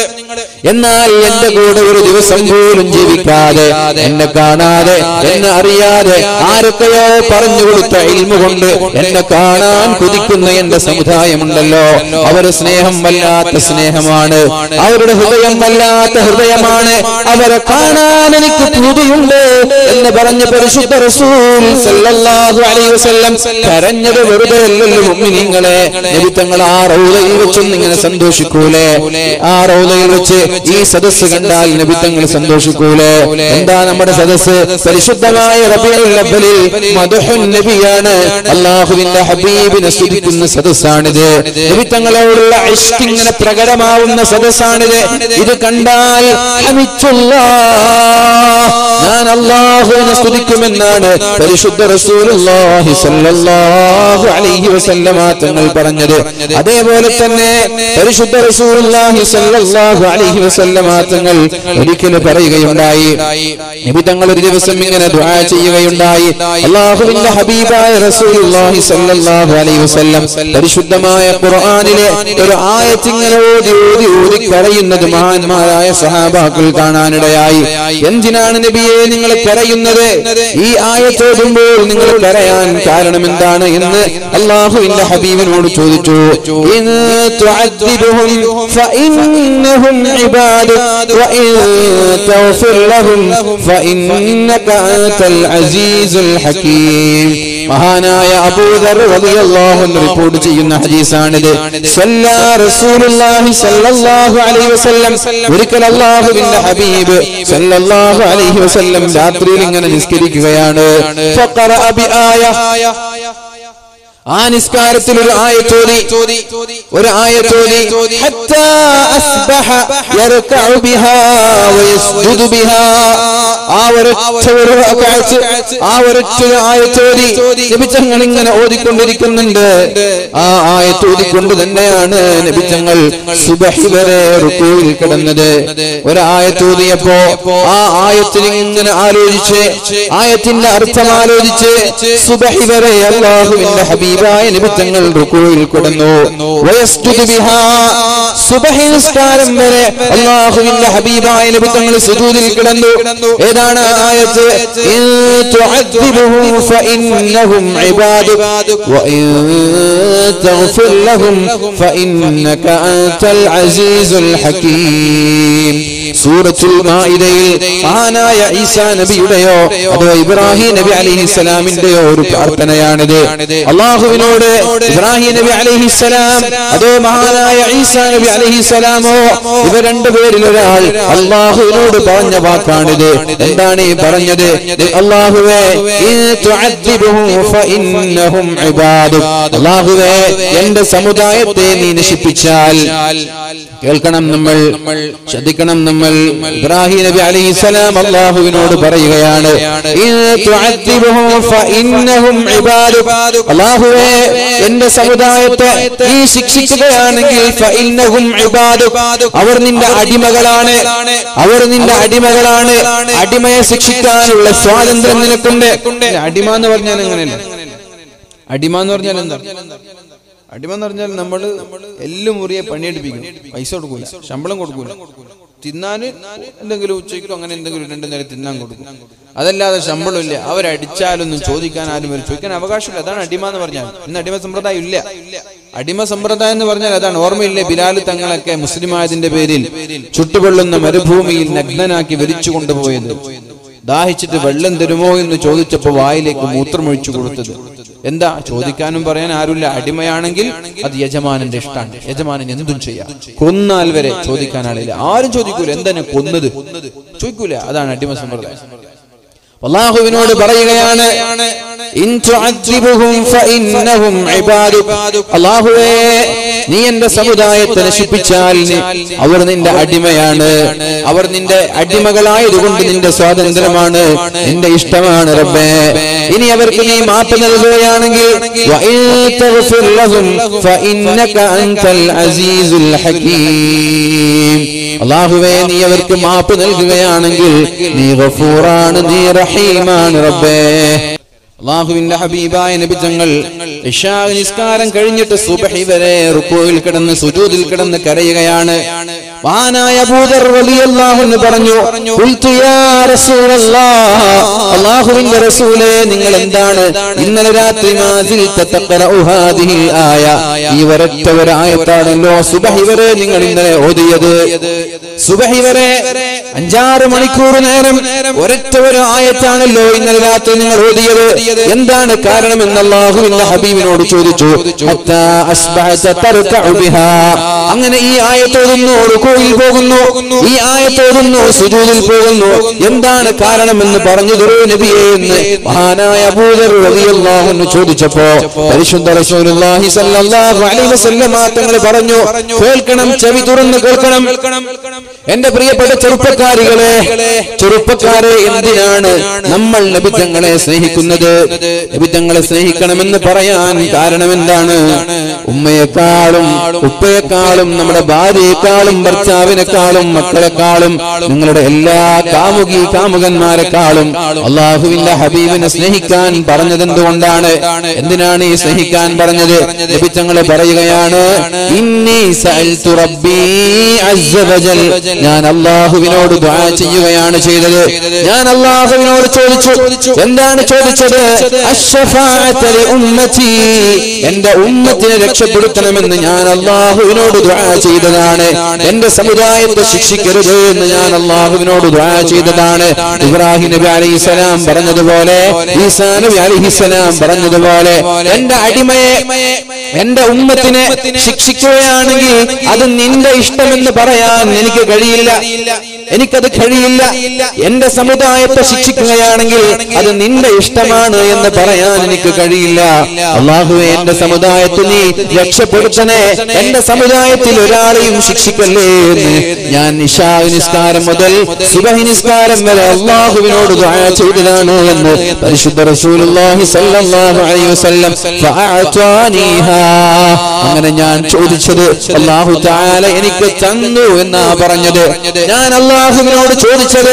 Speaker 1: എന്നാൽ എന്റെ കൂടെ ഒരു ദിവസം പോലും ജീവിക്കാതെ എന്നെ കാണാതെ എന്നെ അറിയാതെ ആരൊക്കെയോ പറഞ്ഞു കൊടുത്ത ഇൽമ കൊണ്ട് എന്നെ കാണാൻ കുതിക്കുന്ന എന്റെ സമുദായമുണ്ടല്ലോ അവരുടെ സ്നേഹം വല്ലാത്ത സ്നേഹമാണ് അവരുടെ ഹൃദയം വല്ലാത്ത ഹൃദയമാണ് അവരെ കാണാൻ എനിക്ക് പൂതിയുണ്ട് എന്ന് പറഞ്ഞ് പരിശുദ്ധ റസൂൽ സല്ലല്ലാഹു അലൈഹി വസല്ലം കരഞ്ഞത് വെറുതെ അല്ലല്ലോ മുഅ്മിനീങ്ങളെ നബി തങ്ങൾ ആ റൗളയിൽ വെച്ചൊന്ന് ഇങ്ങനെ സന്തോഷിക്കൂലേ ആ റൗളയിൽ വെച്ച് ഈ സദസ്സ് കണ്ടാൽ നബി തങ്ങൾ സന്തോഷിക്കൂലേ എന്താ നമ്മുടെ സദസ്സ് പരിശുദ്ധമായ റബീഉൽ അവ്വലിൽ മദ്ഹുൻ നബിയാണ് അല്ലാഹുവിന്റെ ഹബീബിനെ സ്തുതിക്കുന്ന സദസ്സാണിത് നബി തങ്ങളോടുള്ള ഇഷ്ക് ഇങ്ങനെ പ്രകടമാവുന്ന സദസ്സാണിത് ഇത് കണ്ടാൽ ഹമിച്ചുല്ലാഹ് ഞാൻ അള്ളാഹുവിനെ സ്തുതിക്കുമെന്നാണ് പരിശുദ്ധ റസൂലുള്ളാഹി സ്വല്ലല്ലാഹു അലൈഹി വസല്ലമ തങ്ങൾ പറഞ്ഞത് അതേപോലെ തന്നെ പരിശുദ്ധ റസൂലുള്ളാഹി സ്വല്ലല്ലാഹു അലൈഹി വസല്ലമ തങ്ങൾ ഒരിക്കൽ പറയുകയുണ്ടായി നബി തങ്ങൾ ഒരു ദിവസം ഇങ്ങനെ ദുആ ചെയ്യുകയുണ്ടായി അള്ളാഹുവിന്റെ ഹബീബായ റസൂലുള്ളാഹി സ്വല്ലല്ലാഹു അലൈഹി വസല്ലം പരിശുദ്ധമായ ഖുർആനിലെ ഒരു ആയത്ത് ഇങ്ങനെ ഓതി ഓതി ഓതി കരയുന്നത് മഹാന്മാരായ സഹാബാക്കൾ കാണാനിടയായി എന്തിനാണ് നബിയെ നിങ്ങൾ കരയുന്നത് ഈ ആയത്തോടുമ്പോൾ നിങ്ങൾ കരയാൻ കാരണം എന്താണ് എന്ന് അള്ളാഹുവിന്റെ ഹബീബിനോട് ചോദിച്ചു ഇൻ തുഅദ്ദിബുഹും ഫഇന്നഹും ഇബാദുക വഇൻ തഗ്ഫിർ ലഹും ഫഇന്നക അൻതൽ അസീസുൽ ഹകീം മഹാനായ അബൂദർ റളിയല്ലാഹു അൻഹു റിപ്പോർട്ട് ചെയ്യുന്ന ഹദീസാണിത് സല്ലാ റസൂലുള്ളാഹി സ്വല്ലല്ലാഹു അലൈഹി വസല്ലം ഒരിക്കൽ അല്ലാഹുവിന്റെ ഹബീബ് സല്ലല്ലാഹു അലൈഹി വസല്ലം രാത്രിയിൽ ഇങ്ങനെ നിസ്കരിക്കുകയാണ് ഫഖറഅ ബിആയ ആ നിസ്കാരത്തിൽ ഒരു ആയത്തോതി ഒരു ആയത്തോതി ഹത്താ അസ്ബഹ യർകഉ ബിഹാ വയസ്ജുദു ബിഹാ ആ ഒരൊറ്റ ഒരു കാഴ്ച ആ ഒരൊറ്റ ആയത്തോതി നബിച്ചങ്ങൾ ഇങ്ങനെ ഓതിക്കൊണ്ടിരിക്കുന്നുണ്ട് ആ ആയത്തോതിക്കൊണ്ട് തന്നെയാണ് നബിച്ചങ്ങൾ സുബഹി വരെ റുക്കൂയിൽ കിടന്നത് ഒരു ആയത്തോതിയപ്പോ ആ ആയത്തിൽ ഇങ്ങനെ ആലോചിച്ച് ആയത്തിന്റെ അർത്ഥം ആലോചിച്ച് സുബഹി വരെ അള്ളാഹുവിന്റെ ഹബീബായ നിമിത്തങ്ങൾ റുക്കൂയിൽ കിടന്നു വയസ്തുതി ബിഹാ സുബഹി നിസ്കാരം വരെ അള്ളാഹുവിന്റെ ഹബീബായ നിമിത്തങ്ങൾ സുജൂദിൽ കിടന്നു ഏതാണ് ആ ആയത്ത് ഇൻ തുഅദ്ദിബുഹും ഫഇന്നഹും ഇബാദുക വഇൻ തഗ്ഫിർ ലഹും ഫഇന്നക അൻതൽ അസീസുൽ ഹകീം സൂറത്തുൽ മാഇദയിൽ മഹാനായ ഈസാ നബിയുടെയോ അതോ ഇബ്രാഹിം നബി അലൈഹിസ്സലാമിന്റെയോ ഒരു പ്രാർത്ഥനയാണിത് അള്ളാഹുവിനോട് ഇബ്രാഹിം നബി അലൈഹിസ്സലാം അതോ മഹാനായ ഈസാ നബി അലൈഹിസ്സലാമോ ഇവർ രണ്ടുപേരിൽ ഒരാൾ അള്ളാഹുവിനോട് പറഞ്ഞ വാക്കാണിത് എന്താണ് ഈ പറഞ്ഞത് അള്ളാഹുവേ ഇൻ തുഅദ്ദിബുഹും ഫഇന്നഹും ഇബാദുക അള്ളാഹുവേ എന്റെ സമുദായത്തെ നീ നശിപ്പിച്ചാൽ കേൾക്കണം നമ്മൾ ശ്രദ്ധിക്കണം നമ്മൾ ഇബ്രാഹിം നബി അലൈഹിസ്സലാം അള്ളാഹുവിനോട് പറയുകയാണ് ഇൻ തുഅദ്ദിബുഹും ഫഇന്നഹും ഇബാദുക അള്ളാഹുവേ എന്റെ സമുദായത്തെ നീ ശിക്ഷിക്കുകയാണെങ്കിൽ ഫഇന്നഹും ഇബാദുക അവർ നിന്റെ അടിമകളാണ് അവർ നിന്റെ അടിമകളാണ് അടിമയെ ശിക്ഷിക്കാനുള്ള സ്വാതന്ത്ര്യം നിനക്കുണ്ട് അടിമ എന്ന് പറഞ്ഞാൽ എങ്ങനെയല്ല അടിമ എന്ന് പറഞ്ഞാൽ എന്താ അടിമ എന്ന് പറഞ്ഞാൽ നമ്മൾ എല്ലും മുറിയെ പണിയെടുപ്പിക്കും പൈസ കൊടുക്കൂല ശമ്പളം കൊടുക്കൂല തിന്നാന് എന്തെങ്കിലും ഉച്ചയ്ക്കോ അങ്ങനെ എന്തെങ്കിലും രണ്ടു നേരം തിന്നാൻ കൊടുക്കും അതല്ലാതെ ശമ്പളം ഇല്ല അവരടിച്ചാലൊന്നും ചോദിക്കാൻ ആരും വരും ചോദിക്കാൻ അവകാശമില്ല അതാണ് അടിമ എന്ന് പറഞ്ഞാൽ ഇന്ന് അടിമ സമ്പ്രദായം ഇല്ല അടിമ സമ്പ്രദായം എന്ന് പറഞ്ഞാൽ അതാണ് ഓർമ്മയില്ലേ ബിലാൽ തങ്ങളൊക്കെ മുസ്ലിമായതിന്റെ പേരിൽ ചുട്ടുപൊള്ളുന്ന മരുഭൂമിയിൽ നഗ്നനാക്കി വരിച്ചു കൊണ്ടുപോയത് ദാഹിച്ചിട്ട് വെള്ളം തരുമോ എന്ന് ചോദിച്ചപ്പോ വായിലേക്ക് മൂത്രമൊഴിച്ചു കൊടുത്തത് എന്താ ചോദിക്കാനും പറയാൻ ആരുമില്ല അടിമയാണെങ്കിൽ അത് യജമാനന്റെ ഇഷ്ടമാണ് യജമാനൻ എന്തും ചെയ്യാം കൊന്നാൽ വരെ ചോദിക്കാൻ ആളില്ല ആരും ചോദിക്കൂല എന്താണ് കൊന്നത് ചോദിക്കൂല അതാണ് അടിമ സമ്പ്രദായം അള്ളാഹുവിനോട് പറയുകയാണ് ഇൻ തുഅദ്ദിബുഹും ഫഇന്നഹും ഇബാദുക അള്ളാഹുവേ നീ എന്റെ സമുദായത്തെ നശിപ്പിച്ചാൽ നീ- അവർ നിന്റെ അടിമയാണ് അവർ നിന്റെ അടിമകളായതുകൊണ്ട് നിന്റെ സ്വാതന്ത്ര്യമാണ് നിന്റെ ഇഷ്ടമാണ് റബ്ബേ ഇനി അവർക്ക് നീ മാപ്പ് നൽകുകയാണെങ്കിൽ വഇൻ തഗ്ഫിർ ലഹും ഫഇന്നക അൻതൽ അസീസുൽ ഹകീം അള്ളാഹുവേ നീ അവർക്ക് മാപ്പ് നൽകുകയാണെങ്കിൽ നീ ഗഫൂറാണ് നീ റഹീമാണ് റബ്ബേ അള്ളാഹുവിന്റെ ഹബീബായ നബിതങ്ങൾ ഇശാ നിസ്കാരം കഴിഞ്ഞിട്ട് സുബഹി വരെ റുക്കോയിൽ കിടന്ന് സുജൂദിൽ കിടന്ന് കരയുകയാണ് മഹാനായ അബൂദർ റളിയല്ലാഹു അൻഹു പറഞ്ഞു ഖുൽതു യാ റസൂലല്ലാഹ് അല്ലാഹുവിന്റെ റസൂലേ നിങ്ങൾ എന്താണ് ഇന്നലെ രാത്രി മാസിൽ തതഖറഉ ഹാദിഹി ആയ ഈ ഒരൊറ്റ ഒരു ആയത്താണല്ലോ സുബഹി വരെ നിങ്ങൾ ഇന്നലെ ഓതിയത് സുബഹി വരെ അഞ്ചാറ് മണിക്കൂർ നേരം ഒരൊറ്റ ഒരു ആയത്താണല്ലോ ഇന്നലെ രാത്രി നിങ്ങൾ ഓതിയത് എന്താണ് കാരണം എന്ന് അല്ലാഹുവിന്റെ ഹബീബിനോട് ചോദിച്ചു ഹത്താ അസ്ബഹത തർകഉ ബിഹാ അങ്ങനെ ഈ ആയത്തോതുന്നു റുക്കോയിൽ പോകുന്നു ഈ ആയത്തോതുന്നു സുജൂദിൽ പോകുന്നു എന്താണ് കാരണമെന്ന് പറഞ്ഞു തരൂ നബിയെ എന്ന് മഹാനായ അബൂദർ റളിയല്ലാഹു അൻഹു ചോദിച്ചപ്പോ പരിശുദ്ധ റസൂലുള്ളാഹി സ്വല്ലല്ലാഹു അലൈഹി വസല്ലമ തങ്ങൾ പറഞ്ഞു കേൾക്കണം ചെവി തുറന്ന് കേൾക്കണം എന്റെ പ്രിയപ്പെട്ട ചെറുപ്പക്കാരികളെ ചെറുപ്പക്കാരെ എന്തിനാണ് നമ്മൾ നബിത്തങ്ങളെ സ്നേഹിക്കുന്നത് നബിത്തങ്ങളെ സ്നേഹിക്കണമെന്ന് പറയാൻ കാരണം എന്താണ് ഉമ്മയെക്കാളും ഉപ്പയെക്കാളും നമ്മുടെ ഭാര്യയെക്കാളും ഭർത്താവിനെക്കാളും മക്കളെക്കാളും നിങ്ങളുടെ എല്ലാ കാമുകി കാമുകന്മാരെക്കാളും അള്ളാഹുവിന്റെ ഹബീബിനെ സ്നേഹിക്കാൻ പറഞ്ഞത് എന്തുകൊണ്ടാണ് എന്തിനാണ് ഈ സ്നേഹിക്കാൻ പറഞ്ഞത് നബിത്തങ്ങളെ പറയുകയാണ് ഇന്നി സഅൽതു റബ്ബി അസ്സ വജൽ ഞാൻ അള്ളാഹുവിനോട് ദുആ ചെയ്യുകയാണ് ചെയ്തത് ഞാൻ അള്ളാഹുവിനോട് ചോദിച്ചു എന്താണ് ചോദിച്ചത് അശ്ശഫാഅത ലി ഉമ്മത്തി എന്റെ ഉമ്മത്തിനെ രക്ഷപ്പെടുത്തണമെന്ന് ഞാൻ അള്ളാഹുവിനോട് ദുആ ചെയ്തതാണ് എന്റെ സമുദായത്തെ ശിക്ഷിക്കരുത് എന്ന് ഞാൻ അള്ളാഹുവിനോട് ദുആ ചെയ്തതാണ് ഇബ്രാഹിം നബി അലൈഹിസ്സലാം പറഞ്ഞതുപോലെ ഈസാ നബി അലൈഹിസ്സലാം പറഞ്ഞതുപോലെ എന്റെ അടിമയെ എന്റെ ഉമ്മത്തിനെ ശിക്ഷിക്കുകയാണെങ്കിൽ അത് നിന്റെ ഇഷ്ടമെന്ന് പറയാൻ എനിക്ക് കഴിയില്ല എനിക്കത് കഴിയില്ല എന്റെ സമുദായത്തെ ശിക്ഷിക്കുകയാണെങ്കിൽ അത് നിന്റെ ഇഷ്ടമാണ് എന്ന് പറയാൻ എനിക്ക് കഴിയില്ല അള്ളാഹുവെ എന്റെ സമുദായത്തിൽ നീ രക്ഷപ്പെടുത്തണേ എന്റെ സമുദായത്തിൽ ഒരാളെയും ശിക്ഷിക്കല്ലേ എന്ന് ഞാൻ നിശാ നിസ്കാരം മുതൽ സുബഹി നിസ്കാരം വരെ അള്ളാഹുവിനോട് ദുആ ചെയ്തതാണ് എന്ന് പരിശുദ്ധ റസൂലുള്ളാഹി സ്വല്ലല്ലാഹു അലൈഹി വസല്ലം ഫഅഅതാനീഹാ അങ്ങനെ ഞാൻ ചോദിച്ചത് അള്ളാഹു തആല എനിക്ക് തന്നു എന്നാ പറഞ്ഞത് ഞാൻ അള്ളാഹുവിനോട് ചോദിച്ചത്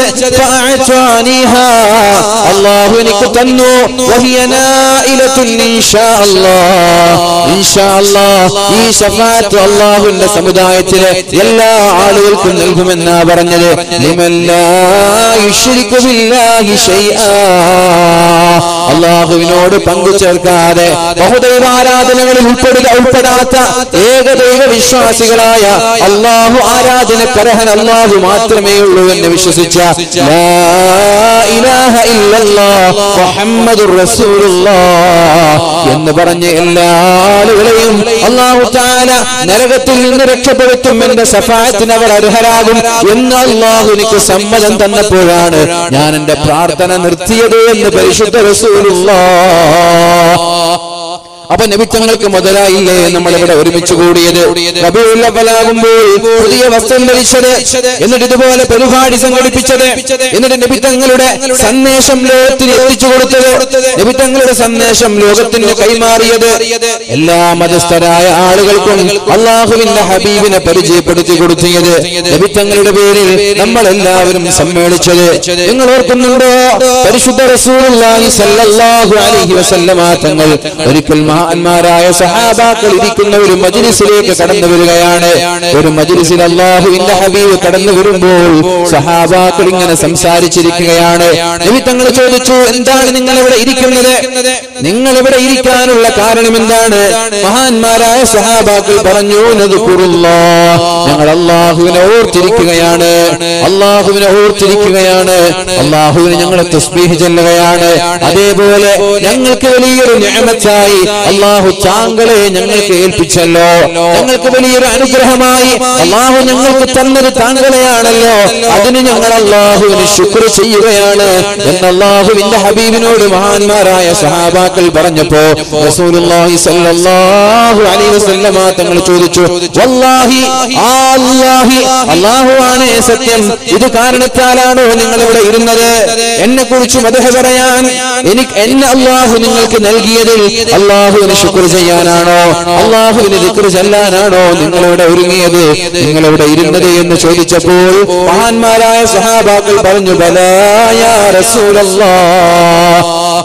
Speaker 1: ഫഅഅതാനീഹാ അള്ളാഹു എനിക്ക് തന്നു വഹിയ നായിലത്തുൻ ഇൻഷാ അല്ലാഹ് ഇൻഷാ അല്ലാഹ് ഈ ശഫാഅത്ത് അള്ളാഹുവിന്റെ സമുദായത്തിലെ എല്ലാ ആളുകൾക്കും നൽകുമെന്നാ പറഞ്ഞത് ലിമല്ലാ യുശ്രികു ബില്ലാഹി ശൈആ അള്ളാഹുവിനോട് പങ്കു ചേർക്കാതെ ബഹുദൈവാരാധനകളിൽ ഉൾപ്പെടുക ഉൾപ്പെടാത്ത ഏകദൈവ വിശ്വാസികളായ അള്ളാഹു ആരാധനക്കരഹൻ അള്ളാഹു മാത്രമേ ഉള്ളൂ എന്ന് വിശ്വസിച്ച ലാ ഇലാഹ ഇല്ലല്ലാഹ് മുഹമ്മദുർ റസൂലുള്ളാഹ് എന്ന് പറഞ്ഞ എല്ലാ ആളുകളെയും അള്ളാഹു താല നരകത്തിൽ നിന്ന് രക്ഷപ്പെടുത്തും എന്റെ സഫായത്തിന് അവർ അർഹരാകും എന്ന് അള്ളാഹു എനിക്ക് സമ്മതം തന്നപ്പോഴാണ് ഞാൻ എന്റെ പ്രാർത്ഥന നിർത്തിയത് എന്ന് പരിശുദ്ധ റസൂലുള്ള അപ്പൊ നബിത്തങ്ങൾക്ക് മുതലായില്ലേ നമ്മൾ ഇവിടെ ഒരുമിച്ച് കൂടിയത് റബിയുള്ളവലാകുമ്പോൾ പുതിയ വസ്ത്രം ധരിച്ചത് എന്നിട്ട് ഇതുപോലെ പരിപാടി സംഘടിപ്പിച്ചത് എന്നിട്ട് നബിത്തങ്ങളുടെ സന്ദേശം ലോകത്തിന് എത്തിച്ചു കൊടുത്തത് നബിത്തങ്ങളുടെ സന്ദേശം ലോകത്തിന് കൈമാറിയത് എല്ലാ മതസ്ഥരായ ആളുകൾക്കും അള്ളാഹുവിന്റെ ഹബീബിനെ പരിചയപ്പെടുത്തി കൊടുത്തിയത് നബിത്തങ്ങളുടെ പേരിൽ നമ്മൾ എല്ലാവരും സമ്മേളിച്ചത് നിങ്ങൾ ഓർക്കുന്നുണ്ടോ പരിശുദ്ധ റസൂലുള്ളാഹി സ്വല്ലല്ലാഹു അലൈഹി വസല്ലമ തങ്ങൾ ഒരിക്കൽ മഹാന്മാരായ സഹാബാക്കൾ ഇരിക്കുന്ന ഒരു മജ്ലിസിലേക്ക് കടന്നു വരികയാണ് ഒരു മജ്ലിസിൽ അള്ളാഹുവിന്റെ ഹബീബ് കടന്നു വരുമ്പോൾ സഹാബാക്കൾ ഇങ്ങനെ സംസാരിച്ചിരിക്കുകയാണ് നബി തങ്ങൾ ചോദിച്ചു എന്താണ് നിങ്ങൾ ഇവിടെ ഇരിക്കുന്നത് നിങ്ങൾ ഇവിടെ ഇരിക്കാനുള്ള കാരണം എന്താണ് മഹാന്മാരായ സഹാബാക്കൾ പറഞ്ഞു നദ്കുറുല്ലാ ഞങ്ങൾ അള്ളാഹുവിനെ ഓർത്തിരിക്കുകയാണ് അള്ളാഹുവിനെ ഓർത്തിരിക്കുകയാണ് അള്ളാഹുവിനെ ഞങ്ങളെ തസ്ബീഹ് ചെല്ലുകയാണ് അതേപോലെ ഞങ്ങൾക്ക് വലിയൊരു ഞാമത്തായി അള്ളാഹു താങ്കളെ ഞങ്ങൾക്ക് ഏൽപ്പിച്ചല്ലോ ഞങ്ങൾക്ക് വലിയൊരു അനുഗ്രഹമായി അള്ളാഹു ഞങ്ങൾക്ക് തന്നത് താങ്കളെയാണല്ലോ അതിന് ഞങ്ങൾ അള്ളാഹുവിന് ശുക്ർ ചെയ്യുകയാണ് എന്ന് അള്ളാഹുവിന്റെ ഹബീബിനോട് മഹാന്മാരായ സഹാബാക്കൾ പറഞ്ഞപ്പോ റസൂലുള്ളാഹി സ്വല്ലല്ലാഹു അലൈഹി വസല്ലമ തങ്ങൾ ചോദിച്ചു വല്ലാഹി ആ അല്ലാഹി അള്ളാഹുവാണ് സത്യം ഇത് കാരണത്താലാണോ നിങ്ങൾ ഇവിടെ ഇരുന്നത് എന്നെ കുറിച്ച് മതഹ പറയാൻ എനിക്ക് എന്നെ അള്ളാഹു നിങ്ങൾക്ക് നൽകിയതിൽ അള്ളാഹുവിന് ശുക്ർ ചെയ്യാനാണോ അള്ളാഹുവിന് ദിക്ർ ചെല്ലാനാണോ നിങ്ങളിവിടെ ഒരുങ്ങിയത് നിങ്ങളിവിടെ ഇരുന്നത് എന്ന് ചോദിച്ചപ്പോൾ മഹാന്മാരായ സഹാബാക്കൾ പറഞ്ഞു ബലായ റസൂലല്ലാ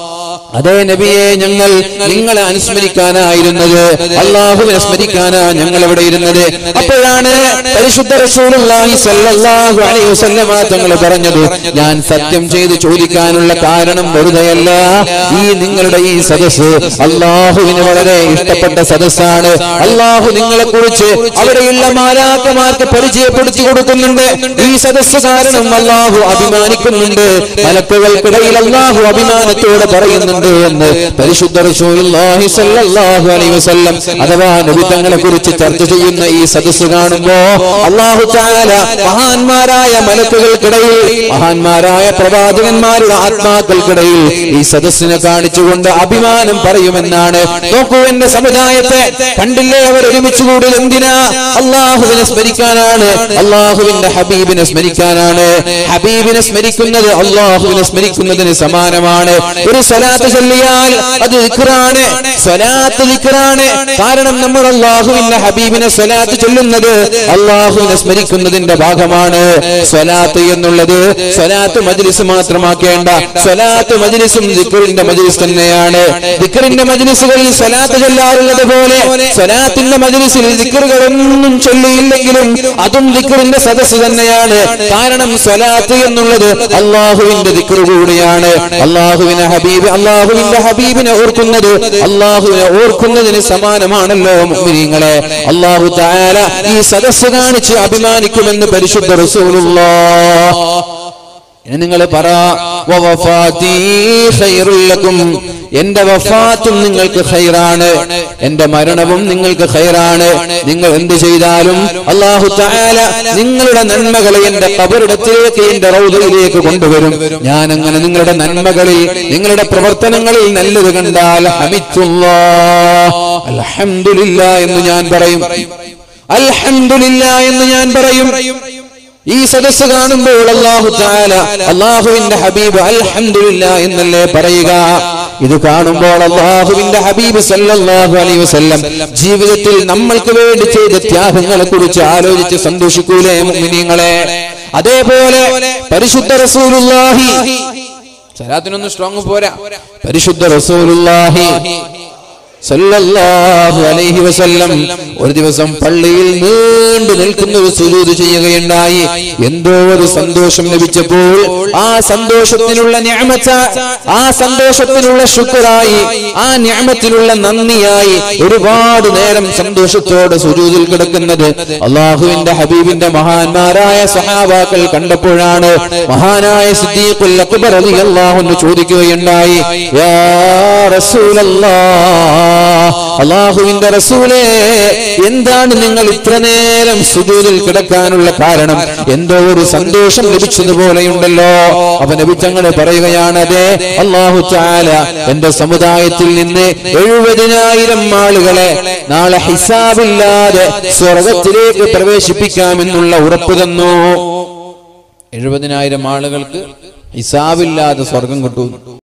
Speaker 1: അതേ നബിയെ ഞങ്ങൾ നിങ്ങളെ അനുസ്മരിക്കാനായിരുന്നത് അള്ളാഹുവിനെ സ്മരിക്കാനാ ഞങ്ങൾ ഇവിടെ ഇരുന്നത് അപ്പോഴാണ് പരിശുദ്ധ റസൂലുള്ളാഹി സ്വല്ലല്ലാഹു അലൈഹി വസല്ലമ തങ്ങൾ പറഞ്ഞത് ഞാൻ സത്യം ചെയ്ത് ചോദിക്കാനുള്ള കാരണം വെറുതെയല്ല ഈ നിങ്ങളുടെ ഈ സദസ്സ് അള്ളാഹുവിന് വളരെ ഇഷ്ടപ്പെട്ട സദസ്സാണ് അള്ളാഹു നിങ്ങളെ കുറിച്ച് അവിടെയുള്ള മാലാക്കമാർക്ക് പരിചയപ്പെടുത്തി കൊടുക്കുന്നുണ്ട് ഈ സദസ്സ് കാരണം അള്ളാഹു അഭിമാനിക്കുന്നുണ്ട് മലക്കുകൾക്കിടയിൽ അള്ളാഹു അഭിമാനത്തോടെ പറയുന്നുണ്ട് എന്ന് പരിശുദ്ധ റസൂലുള്ളാഹി സ്വല്ലല്ലാഹു അലൈഹി വസല്ലം അഥവാ നബി തങ്ങളെ കുറിച്ച് ചർച്ച ചെയ്യുന്ന ഈ സദസ്സ് കാണുമ്പോ അള്ളാഹു തആല മഹാന്മാരായ മലക്കുകൾക്കിടയിൽ മഹാന്മാരായ പ്രവാചകന്മാരുടെ ആത്മാക്കൾക്കിടയിൽ ഈ സദസ്സിനെ കാണിച്ചുകൊണ്ട് അഭിമാനം പറയുമെന്നാണ് നോക്കൂ എന്റെ സമുദായത്തെ കണ്ടില്ലേ അവർ ഒരുമിച്ച് കൂടിയത് എന്തിനാ അള്ളാഹുവിനെ സ്മരിക്കാനാണ് അള്ളാഹുവിന്റെ ഹബീബിനെ സ്മരിക്കാനാണ് ഹബീബിനെ സ്മരിക്കുന്നത് അള്ളാഹുവിനെ സ്മരിക്കുന്നതിന് സമാനമാണ് ഒരു സ്വലാത്ത് ചൊല്ലിയാൽ അത് ദിക്റാണ് സ്വലാത്ത് ദിക്റാണ് കാരണം നമ്മൾ അള്ളാഹുവിന്റെ ഹബീബിനെ സ്വലാത്ത് ചൊല്ലുന്നത് അള്ളാഹുവിനെ സ്മരിക്കുന്നതിന്റെ ഭാഗമാണ് സ്വലാത്ത് എന്നുള്ളത് സ്വലാത്ത് മജ്ലിസ് മാത്രമാക്കേണ്ട സ്വലാത്ത് മജ്ലിസും ദിക്റിന്റെ മജ്ലിസ് തന്നെയാണ് ദിക്റിന്റെ മജ്ലിസുകളിൽ സ്വലാത്ത് ചൊല്ലാറുള്ളത് പോലെ സ്വലാത്തിന്റെ മജ്ലിസിൽ ദിക്റുകളൊന്നും ചൊല്ലിയില്ലെങ്കിലും അതും ദിക്റിന്റെ സദസ്സ് തന്നെയാണ് കാരണം സ്വലാത്ത് എന്നുള്ളത് അള്ളാഹുവിന്റെ ദിക്റ് കൂടിയാണ് അള്ളാഹുവിനെ ഹബീബ് അള്ളാഹുവിന്റെ ഹബീബിനെ ഓർക്കുന്നത് അള്ളാഹുവിനെ ഓർക്കുന്നതിന് സമാനമാണല്ലോ മുഅ്മിനീങ്ങളെ അള്ളാഹു തആല ഈ സദസ്സ് കാണിച്ച് അഭിമാനിക്കുമെന്ന് പരിശുദ്ധ റസൂലുള്ളാഹ് ഇനി നിങ്ങൾ പറ വവഫാത്തി ഖൈറുൽ ലക്കും എന്റെ വഫാത്തും നിങ്ങൾക്ക് ഖൈറാണ് എന്റെ മരണവും നിങ്ങൾക്ക് ഖൈറാണ് നിങ്ങൾ എന്ത് ചെയ്താലും അള്ളാഹു തആല നിങ്ങളുടെ നന്മകളെ എന്റെ കബറിടത്തിലേക്ക് എന്റെ റൗദയിലേക്ക് കൊണ്ടുവരും ഞാൻ അങ്ങനെ നിങ്ങളുടെ നന്മകളിൽ നിങ്ങളുടെ പ്രവർത്തനങ്ങളിൽ നല്ലത് കണ്ടാൽ അൽഹംദുലില്ലാ എന്ന് ഞാൻ പറയും അൽഹംദുലില്ലാ എന്ന് ഞാൻ പറയും ഈ സദസ്സ് കാണുമ്പോൾ അള്ളാഹു താല അള്ളാഹുവിന്റെ ഹബീബ് അൽഹംദുലില്ല എന്നല്ലേ പറയുക ഇത് കാണുമ്പോൾ അള്ളാഹുവിന്റെ ഹബീബ് സല്ലല്ലാഹു അലൈഹി വസല്ലം ജീവിതത്തിൽ നമ്മൾക്ക് വേണ്ടി ചെയ്ത ത്യാഗങ്ങളെ കുറിച്ച് ആലോചിച്ച് സന്തോഷിക്കൂലേ മുഅ്മിനീങ്ങളെ അതേപോലെ പരിശുദ്ധ റസൂലുള്ളാഹി സലാത്തിനൊന്നും സ്ട്രോങ് പോരാ പരിശുദ്ധ റസൂലുള്ളാഹി സല്ലല്ലാഹു അലൈഹി വസല്ലം ഒരു ദിവസം പള്ളിയിൽ നീണ്ടു നിൽക്കുന്ന ഒരു സുജൂദ് ചെയ്യുകയുണ്ടായി എന്തോ ഒരു സന്തോഷം ലഭിച്ചപ്പോൾ ആ സന്തോഷത്തിനുള്ള ഞാമച്ച ആ സന്തോഷത്തിനുള്ള ശുക്രായി ആ ഞാമത്തിനുള്ള നന്ദിയായി ഒരുപാട് നേരം സന്തോഷത്തോടെ സുജൂദിൽ കിടക്കുന്നത് അള്ളാഹുവിന്റെ ഹബീബിന്റെ മഹാന്മാരായ സഹാബാക്കൾ കണ്ടപ്പോഴാണ് മഹാനായ സിദ്ദീഖുൽ അക്ബർ റളിയല്ലാഹു അൻഹു ചോദിക്കുകയുണ്ടായി യാ റസൂലല്ലാഹ് അള്ളാഹുവിന്റെ റസൂലേ എന്താണ് നിങ്ങൾ ഇത്ര നേരം സുജൂദിൽ കിടക്കാനുള്ള കാരണം എന്തോ ഒരു സന്തോഷം ലഭിച്ചതുപോലെയുണ്ടല്ലോ അപ്പൊ നബിച്ചങ്ങള് പറയുകയാണ് അതെ അള്ളാഹു ചാല എന്റെ സമുദായത്തിൽ നിന്ന് എഴുപതിനായിരം ആളുകളെ നാളെ ഹിസാബില്ലാതെ സ്വർഗത്തിലേക്ക് പ്രവേശിപ്പിക്കാമെന്നുള്ള ഉറപ്പ് തന്നു എഴുപതിനായിരം ആളുകൾക്ക് ഹിസാബില്ലാതെ സ്വർഗം കിട്ടും